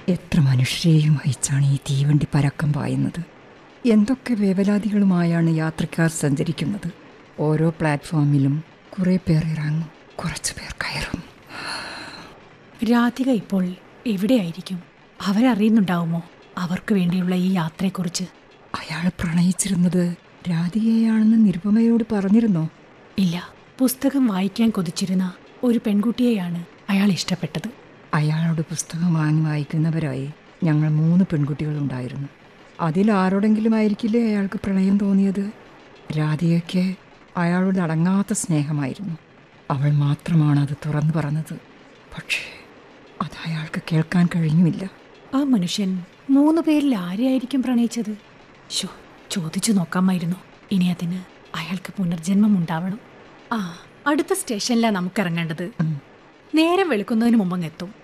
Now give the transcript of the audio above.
എത്ര മനുഷ്യരെയും വഹിച്ചാണ് ഈ തീവണ്ടി പരക്കം പായുന്നത് എന്തൊക്കെ വേവലാതികളുമായാണ് യാത്രക്കാർ സഞ്ചരിക്കുന്നത് ഓരോ പ്ലാറ്റ്ഫോമിലും കുറേ പേർ ഇറങ്ങും കുറച്ചു പേർ കയറും രാധിക ഇപ്പോൾ എവിടെയായിരിക്കും അവരറിയുന്നുണ്ടാവുമോ അവർക്ക് വേണ്ടിയുള്ള ഈ യാത്രയെക്കുറിച്ച് അയാൾ പ്രണയിച്ചിരുന്നത് രാധികയാണെന്ന് നിരുപമയോട് പറഞ്ഞിരുന്നോ ഇല്ല പുസ്തകം വായിക്കാൻ കൊതിച്ചിരുന്ന ഒരു പെൺകുട്ടിയെയാണ് അയാൾ ഇഷ്ടപ്പെട്ടത് അയാളോട് പുസ്തകം വാങ്ങി വായിക്കുന്നവരായി ഞങ്ങൾ മൂന്ന് പെൺകുട്ടികളുണ്ടായിരുന്നു അതിൽ ആരോടെങ്കിലും ആയിരിക്കില്ലേ അയാൾക്ക് പ്രണയം തോന്നിയത് രാധികയ്ക്ക് അയാളോട് അടങ്ങാത്ത സ്നേഹമായിരുന്നു അവൾ മാത്രമാണ് അത് തുറന്നു പറഞ്ഞത് പക്ഷേ അത് അയാൾക്ക് കേൾക്കാൻ കഴിഞ്ഞുമില്ല ആ മനുഷ്യൻ മൂന്ന് പേരിൽ ആരെയായിരിക്കും പ്രണയിച്ചത് ഷോ ചോദിച്ചു നോക്കാമായിരുന്നു ഇനി അതിന് അയാൾക്ക് പുനർജന്മം ഉണ്ടാവണം ആ അടുത്ത സ്റ്റേഷനിലാണ് നമുക്ക് ഇറങ്ങേണ്ടത് നേരം വെളുക്കുന്നതിന് മുമ്പ് അങ്ങ് എത്തും